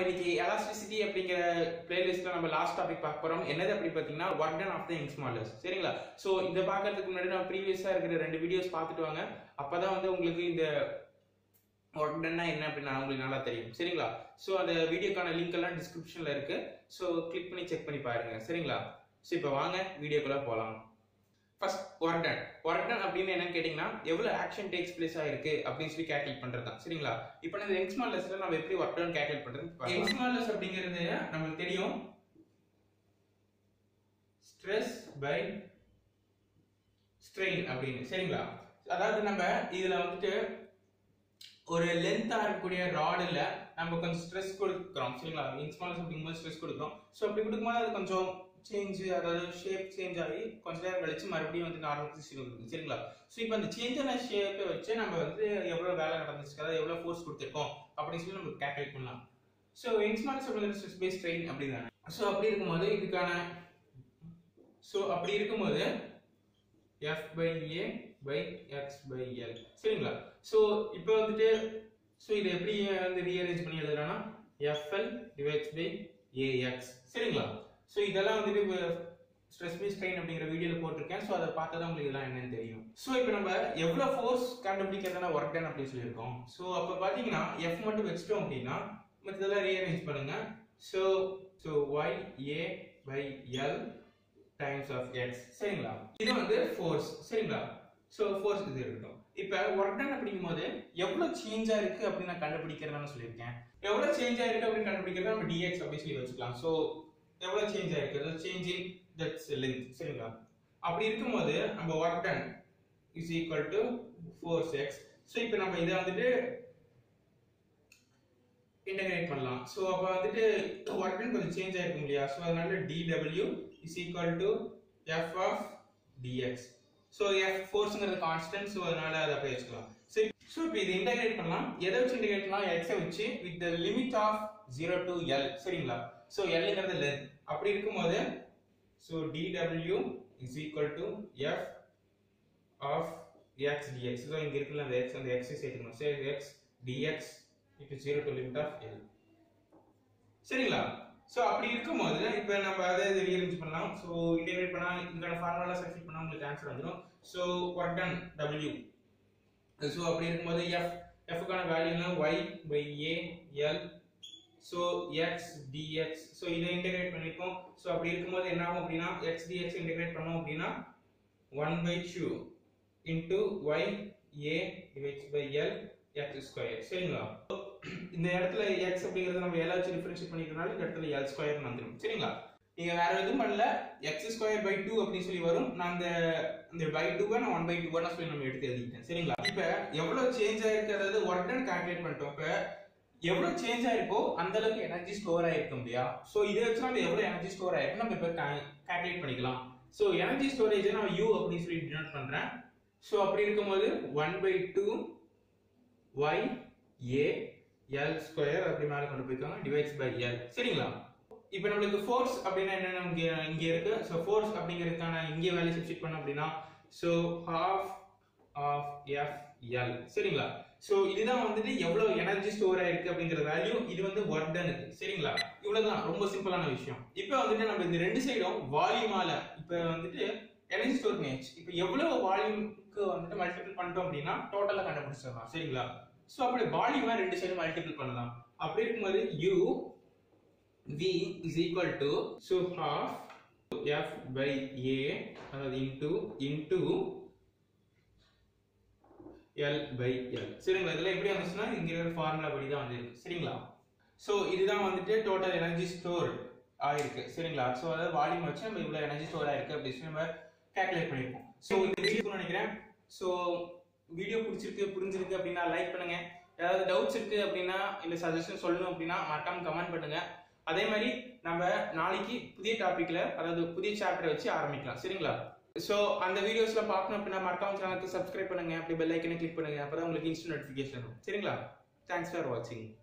இன்னைக்கு எலாஸ்டிசிட்டி அப்படிங்கிற பிளேலிஸ்ட்ல நம்ம லாஸ்ட் டாபிக் பார்க்க போறோம் என்னது அப்படி பாத்தீங்கன்னா work done of the Young smallers சரிங்களா சோ இதை பார்க்கறதுக்கு முன்னாடி நான் ப்ரீவியஸா இருக்கிற ரெண்டு வீடியோஸ் பார்த்துட்டு வாங்க அப்பதான் வந்து உங்களுக்கு இந்த ஒர்க் டன்னா என்ன அப்படின்னு உங்களுக்கு நல்லா தெரியும் சரிங்களா ஸோ அந்த வீடியோக்கான லிங்க் எல்லாம் டிஸ்கிரிப்ஷன்ல இருக்கு ஸோ கிளிக் பண்ணி செக் பண்ணி பாருங்க சரிங்களா ஸோ இப்போ வாங்க வீடியோக்குள்ள போகலாம் first work done work done அப்படின்னு என்னன்னு கேட்டிங்கன்னா எவ்வளவு ஆக்ஷன் டேக்ஸ் பிளேஸ் ஆயிருக்கு அப்படின்னு சொல்லி கேல்குலேட் பண்றது தான் சரிங்களா இப்போ இந்த எக்ஸ்மாலர்ஸ்ல நம்ம எப்படி ஒர்க் டன் கேல்குலேட் பண்றது எக்ஸ்மாலர்ஸ் அப்படிங்கிறது நமக்கு தெரியும் ஸ்ட்ரெஸ் பை ஸ்ட்ரெயின் அப்படின்னு சரிங்களா அதாவது நம்ம இதுல வந்துட்டு ஒரு லென்த்தா இருக்கக்கூடிய ராடுல நம்ம கொஞ்சம் ஸ்ட்ரெஸ் கொடுக்குறோம் சரிங்களா இன்ஸ்மாலர்ஸ் அப்படிங்கும்போது ஸ்ட்ரெஸ் கொடுக்குறோம் ஸோ அப்படி கொடுக்கும்போது அது கொஞ்சம் சேஞ்ச் அதாவது ஷேப் சேஞ்ச் ஆகி கொஞ்ச நேரம் கழிச்சு மறுபடியும் வந்து நார்மல் பொசிஷன் கொடுக்குது சரிங்களா ஸோ இப்போ அந்த சேஞ்ச் ஆன ஷேப்பை வச்சு நம்ம வந்து எவ்வளவு வேலை நடந்துச்சு அதாவது எவ்வளவு ஃபோர்ஸ் கொடுத்துருக்கோம் அப்படின்னு சொல்லி நம்ம கேல்குலேட் பண்ணலாம் ஸோ இன்ஸ்மாலர்ஸ் அப்படிங்கிறது ஸ்ட்ரெஸ் பேஸ் ட்ரெயின் அப்படிதானே ஸோ அப்படி இருக்கும்போது இதுக்கான ஸோ அப்படி இருக்கும்போது f by a by x by l சரிங்களா ஸோ இப்போ வந்துட்டு ஸோ இதை எப்படி வந்து ரீஅரேஞ்ச் பண்ணி எழுதுறோம்னா fl divides by ax சரிங்களா ஸோ இதெல்லாம் வந்துட்டு ஸ்ட்ரெஸ் பேஸ் ஸ்ட்ரெயின் அப்படிங்கிற வீடியோல போட்டிருக்கேன் ஸோ அதை பார்த்தா தான் உங்களுக்கு இதெல்லாம் என்னன்னு தெரியும் ஸோ இப்போ நம்ம எவ்வளோ ஃபோர்ஸ் கண்டுபிடிக்கிறதுனா ஒர்க் டன் அப்படின்னு சொல்லியிருக்கோம் ஸோ அப்போ பார்த்தீங்கன்னா எஃப் மட்டும் வச்சிட்டோம் அப்படின்னா மற்றதெல்லாம் ரீஅரேஞ்ச் பண்ணுங்க so so Y A by L times of X சரிங்களா இது வந்து ஃபோர்ஸ் சரிங்களா ஸோ ஃபோர்ஸ் இது இருக்கட்டும் இப்போ ஒர்க் டன் அப்படிங்கும்போது எவ்வளோ சேஞ்ச் ஆயிருக்கு அப்படின்னு நான் கண்டுபிடிக்கிறேன்னு சொல்லியிருக்கேன் எவ்வளோ சேஞ்ச் ஆயிருக்கு அப்படின்னு கண்டுபிடிக்கிறத நம்ம டிஎக்ஸ் அப்படின்னு சொல்லி வச்சுக்கலாம் ஸோ எவ்வளோ சேஞ்ச் ஆயிருக்கு அதாவது சேஞ்ச் இன் தட்ஸ் லென்த் சரிங்களா அப்படி இருக்கும்போது நம்ம work done is equal to force X so இப்போ நம்ம இதை வந்துட்டு இன்டகிரேட் பண்ணலாம் ஸோ அப்போ வந்துட்டு ஒர்க் டன் கொஞ்சம் சேஞ்ச் ஆயிருக்கும் இல்லையா ஸோ அதனால dw is equal to F of dx so F ஃபோர்ஸுங்கிறது கான்ஸ்டன்ட் ஸோ அதனால அதை அப்படியே வச்சுக்கலாம் சரி ஸோ இப்போ இது இன்டகிரேட் பண்ணலாம் எதை வச்சு இன்டகிரேட் பண்ணலாம் எக்ஸை வச்சு with the limit of zero to L சரிங்களா ஸோ எல்ங்கிறது லென்த் அப்படி இருக்கும்போது so dw is equal to F of x dx so இங்க இருக்குல்ல அந்த x அந்த x சேர்த்துக்கணும் சரி x dx இட்டு zero to limit of L சரிங்களா ஸோ அப்படி இருக்கும்போது இப்போ நம்ம அதை ரீஅரேஞ்ச் பண்ணலாம் ஸோ இன்டெகிரேட் பண்ணா இதுக்கான ஃபார்முலா சப்ஸ்டிட் பண்ணா உங்களுக்கு ஆன்சர் வந்துடும் so work done W so அப்படி இருக்கும்போது எஃப் எஃப்க்கான வேல்யூனா Y by A L so X DX so இதை இன்டெகிரேட் பண்ணிருக்கோம் ஸோ அப்படி இருக்கும்போது என்ன ஆகும் அப்படின்னா எக்ஸ் டிஎக்ஸ் இன்டெகிரேட் பண்ணோம் அப்படின்னா one by two into Y A divides by L X square சரிங்களா இந்த இடத்துல எக்ஸ் அப்படிங்கறத நம்ம எல்லாம் வச்சு டிஃபரன்ஷியேட் பண்ணிக்கிறனால இந்த இடத்துல எல் ஸ்கொயர் வந்துடும் சரிங்களா நீங்க வேற எதுவும் பண்ணல எக்ஸ் ஸ்கொயர் பை டூ அப்படின்னு சொல்லி வரும் நான் அந்த இந்த பை டூவை நான் ஒன் பை டூ சொல்லி நம்ம எடுத்து எழுதிட்டேன் சரிங்களா இப்ப எவ்வளவு சேஞ்ச் ஆயிருக்கு அதாவது ஒர்க் டன் கால்குலேட் பண்ணிட்டோம் இப்ப எவ்வளவு சேஞ்ச் ஆயிருக்கோ அந்த அளவுக்கு எனர்ஜி ஸ்டோர் ஆயிருக்கும் இல்லையா சோ இதை வச்சு நம்ம எவ்வளவு எனர்ஜி ஸ்டோர் ஆயிருக்கு நம்ம இப்ப கால்குலேட் பண்ணிக்கலாம் சோ எனர்ஜி ஸ்டோரேஜ் நான் யூ அப்படின்னு சொல்லி டினோட் பண்றேன் சோ அப்படி இருக்கும்போது one by two Y A L square அப்படி மேல கொண்டு போய்க்காங்க டிவைட்ஸ் பை எல் சரிங்களா இப்போ நம்மளுக்கு ஃபோர்ஸ் அப்படின்னா என்னென்ன இங்க இங்க இருக்கு ஸோ ஃபோர்ஸ் அப்படிங்கிறதுக்கான இங்கே வேல்யூ சப்ஸ்டிட் பண்ணோம் அப்படின்னா so half of F L சரிங்களா ஸோ இதுதான் வந்துட்டு எவ்வளவு எனர்ஜி ஸ்டோர் ஆயிருக்கு அப்படிங்கிற வேல்யூ இது வந்து ஒர்க் டனுக்கு சரிங்களா இவ்வளவுதான் ரொம்ப சிம்பிளான விஷயம் இப்போ வந்துட்டு நம்ம இந்த ரெண்டு சைடும் வால்யூமால இப்போ வந்துட்டு எனர்ஜி ஸ்டோர் பண்ணியாச்சு இப்போ எவ்வளவு வால்யூம்க்கு வந்துட்டு மல்டிபிள் பண்ணிட்டோம் அப்படின்னா டோட்டலா கண்டுபிடிச்சிடலாம் சரிங்களா ஸோ அப்படி வால்யூமா ரெண்டு சைடும் மல்டிபிள் பண்ணலாம் அப்படி இருக்கும்போது U V is equal to so half F by A அதாவது into into L by L சரிங்களா இதெல்லாம் எப்படி வந்துச்சுன்னா இங்க இருக்கிற ஃபார்முலா படி தான் வந்திருக்கு சரிங்களா ஸோ இதுதான் வந்துட்டு டோட்டல் எனர்ஜி ஸ்டோர் ஆயிருக்கு சரிங்களா ஸோ அதாவது வால்யூம் வச்சு நம்ம இவ்வளோ எனர்ஜி ஸ்டோர் ஆயிருக்கு அப்படின்னு சொல்லி நம்ம கேல்குலேட் பண்ணியிருப்போம் ஸோ இந்த வீடியோ நினைக்கிறேன் ஸோ வீடியோ பிடிச்சிருக்கு புரிஞ்சிருக்கு அப்படின்னா லைக் பண்ணுங்க ஏதாவது டவுட்ஸ் இருக்கு அப்படின்னா இல்ல சஜஷன் சொல்லணும் அப்படின்னா மறக்காம கமெண்ட் பண்ணுங்க அதே மாதிரி நம்ம நாளைக்கு புதிய டாபிக்ல அதாவது புதிய சாப்டர் வச்சு ஆரம்பிக்கலாம் சரிங்களா சோ அந்த வீடியோஸ்ல பார்க்கணும் அப்படின்னா மறக்காம சேனலுக்கு சப்ஸ்கிரைப் பண்ணுங்க அப்படி பெல் ஐக்கனை கிளிக் பண்ணுங்க அப்பதான் உங்களுக்கு இன்ஸ்டன்ட் நோட்டிபிகேஷன் வரும் சரிங்களா தேங்க்ஸ் ஃபார் வாட்சிங்